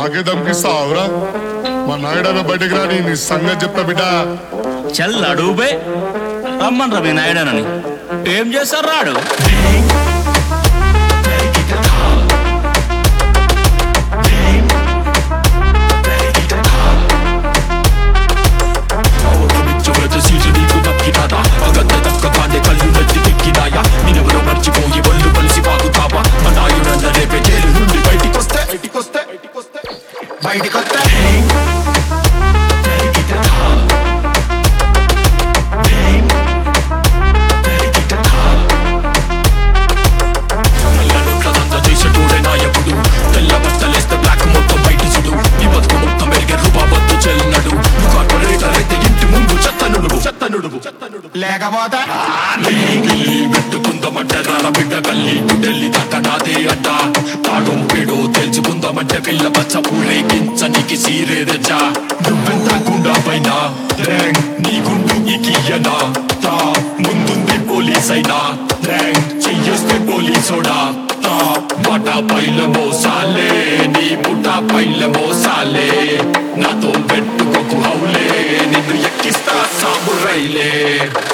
మాకే దమ్కిస్తావురా మా నాయుడన్న బయటకు రాని నీ సంగతి చెప్తా బిడ్డ చల్ అడుగుబే రమ్మని రవి నాయుడనని ఏం చేస్తారు రాడు చివరత సీజు నీకు దక్కినాదా అగంత దక్కగానే కళ్ళు నెత్తి ఎక్కినాయా నిన్నెవరో మర్చిపోయి ఒళ్ళు కలిసి వాగుతావా మా నాయుడన్న రేపే జైలు నుండి బయటికొస్తే బయటికొస్తే బయటికొస్తే బయటికొస్తే నల్లనోట్లదంతా చేసేటోడే నాయకుడు తెల్ల బట్టలేస్తే బ్లాక్ మొత్తం బయట చూడు ఈ బతుకు మొత్తం పెరిగే రూపాబద్దు చెల్లనడు కార్పొరేటర్ అయితే ఇంటి ముందు చెత్త నుడువు చెత్త నుడువు చెత్త నుడువు లేకపోతే పెట్టుకుందామంటే రాల బిడ్డ గల్లి ఢిల్లీ దాకా నాదే అడ్డ తాడో పేడో తెలుసుకుందామంటే పిల్ల బచ్చ ఊరేగించనికి సీరే తెచ్చా నువ్వెంత గుండా పైన రేంగ్ నీ గుండు ఇకియనా తా ముందుంది పోలీస్ అయినా రేంగ్ చెయ్యొస్తే పోలీసోడా తా మాట పైల మోసాలే నీ ముఠ పైల మోసాలే నాతో పెట్టుకోకు హౌలే నిన్ను ఎక్కిస్తా సాబురైలే